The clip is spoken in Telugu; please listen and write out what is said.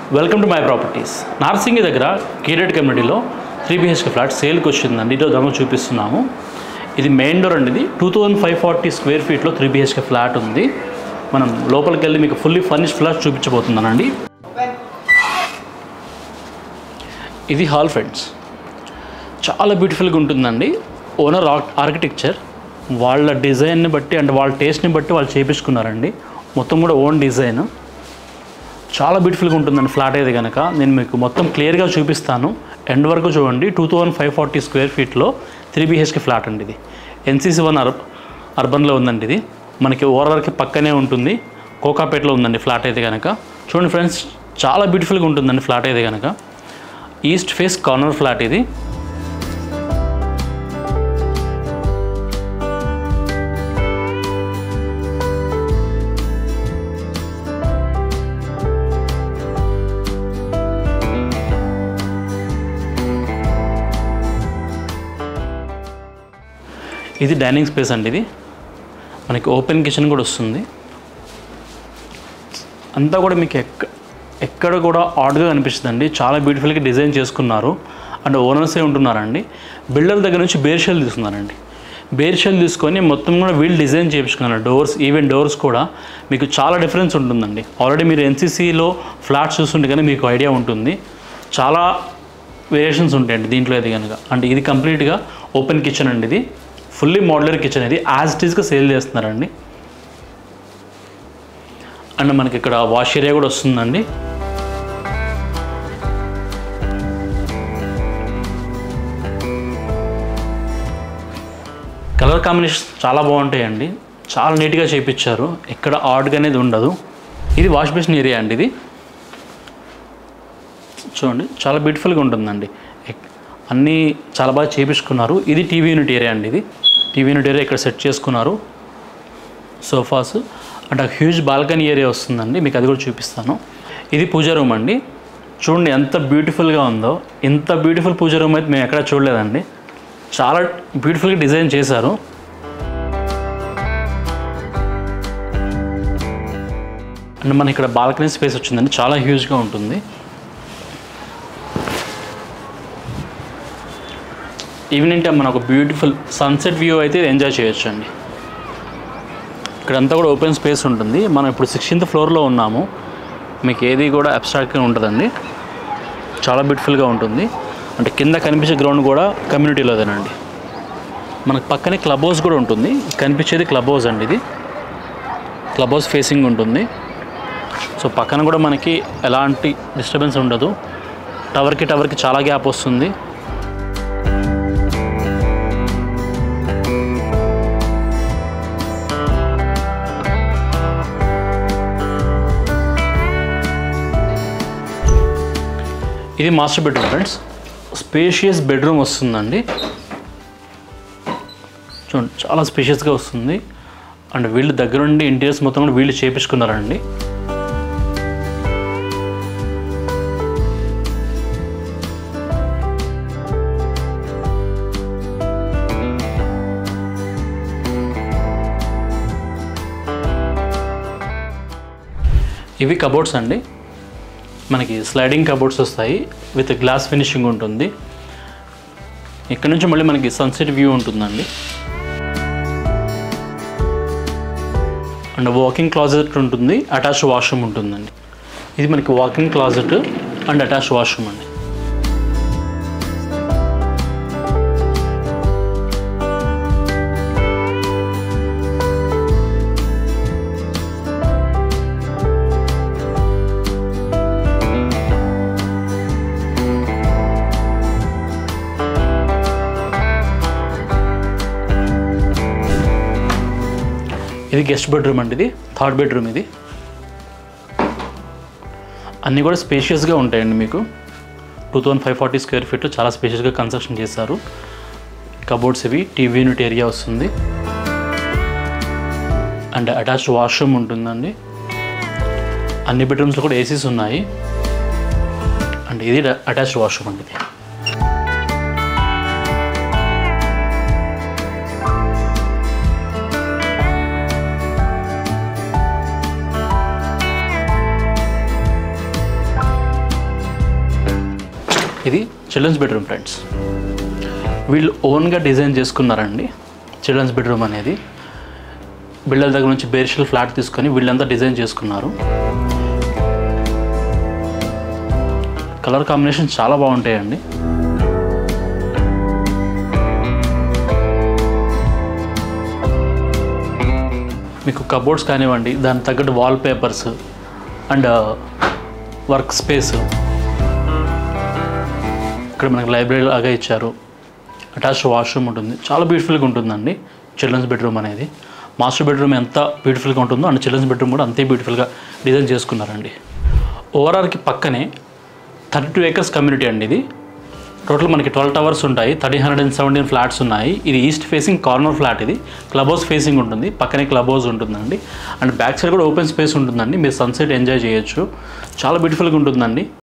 welcome to my properties Narsingi దగ్గర కేటెడ్ కమ్యూనిటీలో త్రీ బిహెచ్కే ఫ్లాట్ సేల్కి వచ్చిందండి ఇదో దాన్ని చూపిస్తున్నాము ఇది మెయిన్ డోర్ అండి ఇది two thousand five forty square ఫీట్లో త్రీ బిహెచ్కే ఫ్లాట్ ఉంది మనం లోపలికి వెళ్ళి మీకు ఫుల్లీ ఫర్నిష్ ఫ్లాట్ చూపించబోతున్నానండి ఇది హాల్ ఫ్రెండ్స్ చాలా బ్యూటిఫుల్గా ఉంటుందండి ఓనర్ ఆర్కిటెక్చర్ వాళ్ళ డిజైన్ని బట్టి అండ్ వాళ్ళ టేస్ట్ని బట్టి వాళ్ళు చేపించుకున్నారండి మొత్తం కూడా ఓన్ డిజైన్ చాలా బ్యూటిఫుల్గా ఉంటుందండి ఫ్లాట్ అయితే కనుక నేను మీకు మొత్తం క్లియర్గా చూపిస్తాను ఎండ్ వరకు చూడండి two thousand five forty square ఫీట్లో త్రీ బీహెచ్కే ఫ్లాట్ అండి ఇది ఎన్సీసీ వన్ అర్ అర్బన్లో ఉందండి ఇది మనకి ఓవరాల్కి పక్కనే ఉంటుంది కోకాపేటలో ఉందండి ఫ్లాట్ అయితే కనుక చూడండి ఫ్రెండ్స్ చాలా బ్యూటిఫుల్గా ఉంటుందండి ఫ్లాట్ అయితే కనుక ఈస్ట్ ఫేస్ కార్నర్ ఫ్లాట్ ఇది ఇది డైనింగ్ స్పేస్ అండి ఇది మనకి ఓపెన్ కిచెన్ కూడా వస్తుంది అంతా కూడా మీకు ఎక్క ఎక్కడ కూడా ఆడ్గా కనిపిస్తుందండి చాలా బ్యూటిఫుల్గా డిజైన్ చేసుకున్నారు అండ్ ఓనర్సే ఉంటున్నారండి బిల్డర్ దగ్గర నుంచి బేర్ షెల్ తీసుకున్నారండి బేర్ షెల్ తీసుకొని మొత్తం కూడా వీళ్ళు డిజైన్ చేయించుకున్నారు డోర్స్ ఈవెన్ డోర్స్ కూడా మీకు చాలా డిఫరెన్స్ ఉంటుందండి ఆల్రెడీ మీరు ఎన్సీసీలో ఫ్లాట్స్ చూస్తుంటే కానీ మీకు ఐడియా ఉంటుంది చాలా వేరియేషన్స్ ఉంటాయండి దీంట్లో అయితే కనుక అంటే ఇది కంప్లీట్గా ఓపెన్ కిచెన్ అండి ఇది ఫుల్లీ మోడలర్ కిచెన్ ఇది యాజ్ ఇట్ ఈస్గా సేల్ చేస్తున్నారండి అండ్ మనకి ఇక్కడ వాష్ ఏరియా కూడా వస్తుందండి కలర్ కాంబినేషన్ చాలా బాగుంటాయండి చాలా నీట్గా చేయించారు ఎక్కడ ఆడ్గా అనేది ఉండదు ఇది వాష్ బేసిన్ ఏరియా అండి ఇది చూడండి చాలా బ్యూటిఫుల్గా ఉంటుందండి ఎక్- అన్నీ చాలా బాగా చేపించుకున్నారు ఇది టీవీ యూనిట్ ఏరియా అండి ఇది టీవీ యూనిట్ ఏరియా ఇక్కడ సెట్ చేసుకున్నారు సోఫాస్ అండ్ ఆ హ్యూజ్ బాల్కనీ ఏరియా వస్తుందండి మీకు అది కూడా చూపిస్తాను ఇది పూజా రూమ్ అండి చూడండి ఎంత బ్యూటిఫుల్గా ఉందో ఇంత బ్యూటిఫుల్ పూజా రూమ్ అయితే మేము ఎక్కడ చూడలేదండి చాలా బ్యూటిఫుల్గా డిజైన్ చేశారు అండ్ మన ఇక్కడ బాల్కనీ స్పేస్ వచ్చిందండి చాలా హ్యూజ్గా ఉంటుంది ఈవినింగ్ టైం మన ఒక బ్యూటిఫుల్ సన్సెట్ వ్యూ అయితే ఎంజాయ్ చేయొచ్చు అండి ఇక్కడంతా కూడా ఓపెన్ స్పేస్ ఉంటుంది మనం ఇప్పుడు సిక్స్టీన్త్ ఫ్లోర్లో ఉన్నాము మీకు ఏది కూడా అబ్స్ట్రాక్ట్గా ఉంటుందండి చాలా బ్యూటిఫుల్గా ఉంటుంది అంటే కింద కనిపించే గ్రౌండ్ కూడా కమ్యూనిటీలోదేనండి మనకు పక్కనే క్లబ్ హౌస్ కూడా ఉంటుంది కనిపించేది క్లబ్ హౌస్ అండి ఇది క్లబ్ హౌస్ ఫేసింగ్ ఉంటుంది సో పక్కన కూడా మనకి ఎలాంటి డిస్టర్బెన్స్ ఉండదు టవర్కి టవర్కి చాలా గ్యాప్ వస్తుంది ఇది master bedroom friends spacious bedroom వస్తుందండి చూడండి చాలా స్పేషియస్గా వస్తుంది అండ్ వీళ్ళు దగ్గరుండి ఇంటీరియర్స్ మొత్తం కూడా వీళ్ళు చేపించుకున్నారండి ఇవి కబోర్డ్స్ అండి మనకి స్లైడింగ్ కబోర్డ్స్ వస్తాయి విత్ గ్లాస్ ఫినిషింగ్ ఉంటుంది ఇక్కడ నుంచి మళ్ళీ మనకి సన్సెట్ వ్యూ ఉంటుందండి అండ్ వాకింగ్ క్లాజెట్ ఉంటుంది అటాచ్ వాష్రూమ్ ఉంటుందండి ఇది మనకి walking closet and attach washroom అండి ఇది గెస్ట్ బెడ్రూమ్ అండి ఇది థర్డ్ బెడ్రూమ్ ఇది అన్నీ కూడా స్పేషియస్గా ఉంటాయండి మీకు two thousand five forty square feet చాలా స్పేషియస్గా కన్స్ట్రక్షన్ చేశారు కబోర్డ్స్ ఇవి టీవీ యూనిట్ ఏరియా వస్తుంది అండ్ అటాచ్డ్ వాష్రూమ్ ఉంటుందండి అన్ని బెడ్రూమ్స్లో కూడా ఏసీస్ ఉన్నాయి అండ్ ఇది అటాచ్డ్ వాష్రూమ్ అండి ఇది ఇది చిల్డ్రన్స్ బెడ్రూమ్ ఫ్రెండ్స్ వీళ్ళు ఓన్గా డిజైన్ చేసుకున్నారండి చిల్డ్రన్స్ బెడ్రూమ్ అనేది బిల్డర్ దగ్గర నుంచి బేరిషల్ ఫ్లాట్ తీసుకొని వీళ్ళంతా డిజైన్ చేసుకున్నారు కలర్ కాంబినేషన్ చాలా బాగుంటాయండి మీకు కబోర్డ్స్ కానివ్వండి దానికి తగ్గట్టు wall papers and work space ఇక్కడ మనకి లైబ్రరీ లాగా ఇచ్చారు అటాచ్ వాష్రూమ్ ఉంటుంది చాలా బ్యూటిఫుల్గా ఉంటుందండి చిల్డ్రన్స్ బెడ్రూమ్ అనేది మాస్టర్ బెడ్రూమ్ ఎంత బ్యూటిఫుల్గా ఉంటుందో అండ్ చిల్డ్రన్స్ బెడ్రూమ్ కూడా అంతే బ్యూటిఫుల్గా డిజైన్ చేసుకున్నారండి ఓవరాల్కి పక్కనే థర్టీ టూ ఏకర్స్ కమ్యూనిటీ అండి ఇది టోటల్ మనకి ట్వెల్వ్ టవర్స్ ఉంటాయి thirty hundred and seventeen flats ఉన్నాయి ఇది ఈస్ట్ ఫేసింగ్ కార్నర్ ఫ్లాట్ ఇది క్లబ్ హౌస్ ఫేసింగ్ ఉంటుంది పక్కనే క్లబ్ హౌస్ ఉంటుందండి అండ్ బ్యాక్ సైడ్ కూడా ఓపెన్ స్పేస్ ఉంటుందండి మీరు సన్సెట్ ఎంజాయ్ చేయొచ్చు చాలా బ్యూటిఫుల్గా ఉంటుందండి